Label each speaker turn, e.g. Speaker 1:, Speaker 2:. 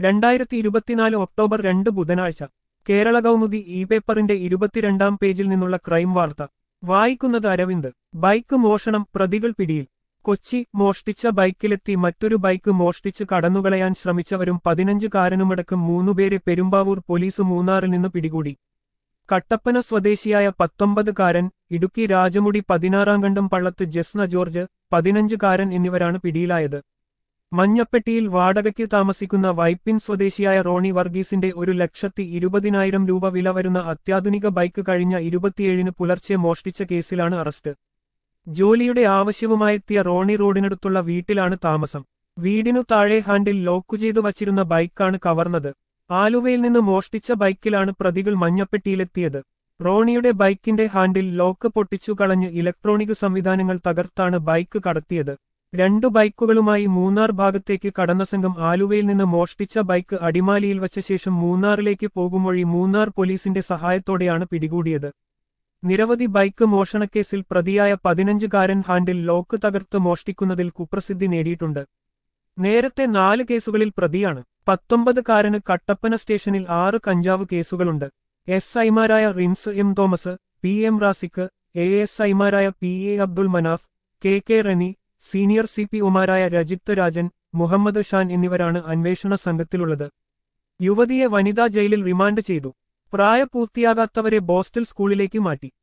Speaker 1: രണ്ടായിരത്തി ഇരുപത്തിനാല് ഒക്ടോബർ രണ്ട് ബുധനാഴ്ച കേരള കൗമുദി ഇ പേപ്പറിന്റെ ഇരുപത്തിരണ്ടാം പേജിൽ നിന്നുള്ള ക്രൈം വാർത്ത വായിക്കുന്നത് അരവിന്ദ് ബൈക്ക് മോഷണം പ്രതികൾ പിടിയിൽ കൊച്ചി മോഷ്ടിച്ച ബൈക്കിലെത്തി മറ്റൊരു ബൈക്ക് മോഷ്ടിച്ച് കടന്നുകളയാൻ ശ്രമിച്ചവരും പതിനഞ്ചുകാരനുമടക്കം മൂന്നുപേരെ പെരുമ്പാവൂർ പോലീസ് മൂന്നാറിൽ നിന്ന് പിടികൂടി കട്ടപ്പന സ്വദേശിയായ പത്തൊമ്പതുകാരൻ ഇടുക്കി രാജമുടി പതിനാറാം കണ്ടം പള്ളത്ത് ജസ്ന ജോർജ് പതിനഞ്ചുകാരൻ എന്നിവരാണ് പിടിയിലായത് മഞ്ഞപ്പെട്ടിയിൽ വാടകയ്ക്ക് താമസിക്കുന്ന വൈപ്പിൻ സ്വദേശിയായ റോണി വർഗീസിന്റെ ഒരു ലക്ഷത്തി ഇരുപതിനായിരം രൂപ വില വരുന്ന അത്യാധുനിക ബൈക്ക് കഴിഞ്ഞ ഇരുപത്തിയേഴിന് പുലർച്ചെ മോഷ്ടിച്ച കേസിലാണ് അറസ്റ്റ് ജോലിയുടെ ആവശ്യവുമായെത്തിയ റോണി റോഡിനടുത്തുള്ള വീട്ടിലാണ് താമസം വീടിനു താഴെ ഹാൻഡിൽ ലോക്കു ചെയ്തു വച്ചിരുന്ന ബൈക്കാണ് കവർന്നത് ആലുവയിൽ നിന്ന് മോഷ്ടിച്ച ബൈക്കിലാണ് പ്രതികൾ മഞ്ഞപ്പെട്ടിയിലെത്തിയത് റോണിയുടെ ബൈക്കിന്റെ ഹാൻഡിൽ ലോക്ക് പൊട്ടിച്ചു കളഞ്ഞ് ഇലക്ട്രോണിക് സംവിധാനങ്ങൾ തകർത്താണ് ബൈക്ക് കടത്തിയത് രണ്ടു ബൈക്കുകളുമായി മൂന്നാർ ഭാഗത്തേക്ക് കടന്ന സംഘം ആലുവയിൽ നിന്ന് മോഷ്ടിച്ച ബൈക്ക് അടിമാലിയിൽ വച്ച ശേഷം മൂന്നാറിലേക്ക് പോകും വഴി മൂന്നാർ പോലീസിന്റെ സഹായത്തോടെയാണ് പിടികൂടിയത് നിരവധി ബൈക്ക് മോഷണക്കേസിൽ പ്രതിയായ പതിനഞ്ചുകാരൻ ഹാൻഡിൽ ലോക്ക് തകർത്ത് മോഷ്ടിക്കുന്നതിൽ കുപ്രസിദ്ധി നേടിയിട്ടുണ്ട് നേരത്തെ നാല് കേസുകളിൽ പ്രതിയാണ് പത്തൊമ്പതുകാരന് കട്ടപ്പന സ്റ്റേഷനിൽ ആറ് കഞ്ചാവ് കേസുകളുണ്ട് എസ് ഐമാരായ Rins M Thomas P M Razik A S ഐമാരായ P A Abdul Manaf K K Rani senior C P ഒമാരായ രജിത്ത് രാജൻ മുഹമ്മദ് ഷാൻ എന്നിവരാണ് അന്വേഷണ സംഘത്തിലുള്ളത് യുവതിയെ വനിതാ ജയിലിൽ റിമാൻഡ് ചെയ്തു പ്രായപൂർത്തിയാകാത്തവരെ ബോസ്റ്റൽ സ്കൂളിലേക്ക് മാറ്റി